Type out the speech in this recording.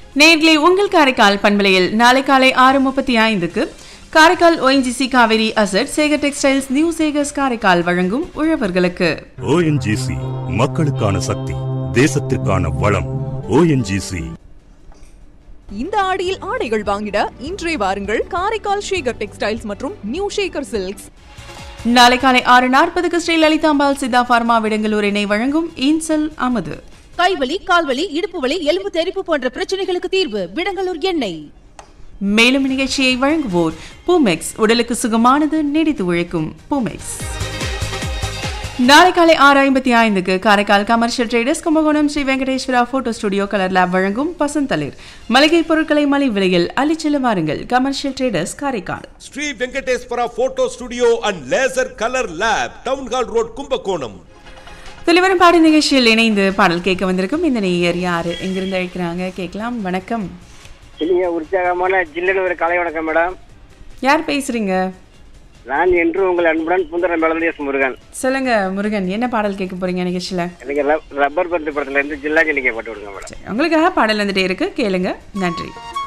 நேர்களை உங்கள் காரைக்கால் பண்பலையில் நாளை காலை ஆறு முப்பத்தி ஐந்துக்கு Karaikal ONGC Kaveri asset Sekar textiles new Sekars Karaikal வழங்கும் உழவர்களுக்கு ஓஎன்ஜிசி மக்களுக்கான சக்தி தேசத்திற்கான வளம் ஓஎன்ஜிசி இந்த ஆடியில் ஆடைகள் வாங்கிட இன்றே வாருங்கள் காரைக்கால் ஷேகர் டெக்ஸ்டைல்ஸ் மற்றும் நியூ ஷேகர் சில்க்ஸ் நாளை காலை ஆறு நாற்பதுக்கு ஸ்ரீ லலிதாம்பாள் சித்தா பார்மா விடங்களூர் இணை வழங்கும் இன்சல் அமுது கைவலி கால்வலி இடுப்பு வலி எலும்பு தெறிப்பு போன்ற பிரச்சனைகளுக்கு தீர்வு விடங்கலூர் எண்ணெய் மேலும் நிகழ்ச்சியை வழங்குவோர் பூமெக்ஸ் உடலுக்கு சுகமானது நீடித்து உழைக்கும் பூமெக்ஸ் நாளை காலை ஆறு ஐம்பத்தி ஐந்துக்கு Karaikal commercial traders Kumbakonam Shri Venkateswara photo studio colour lab வழங்கும் பசந்தளிர் மளிகை பொருட்களை மலை விலையில் அள்ளிச்செல்ல வாருங்கள் commercial traders Karaikal Shri Venkateswara photo studio and laser colour lab town hall road Kumbakonam துளிவரும் பாடு நிகழ்ச்சியில் இணைந்து பாடல் கேட்க வந்திருக்கும் இந்த நேயர் யாரு எங்கிருந்து அழைக்கிறாங்க கேட்கலாம் வணக்கம் இல்லைங்க உற்சாகமான ஜில்லுன்னு ஒரு கலை வணக்கம் மேடம் யார் பேசுறீங்க நான் என்று உங்கள் அன்புடன் புந்தர மேலந்தேஸ் முருகன் சொல்லுங்க முருகன் என்ன பாடல் கேட்க போறீங்க நிகழ்ச்சியில எனக்கு ரப்- ரப்பர் பந்து படத்துல இருந்து ஜில்லா ஜில்லிங்க போட்டு விடுங்க மேடம் உங்களுக்காக பாடல் வந்துட்டே இருக்கு கேளுங்க நன்றி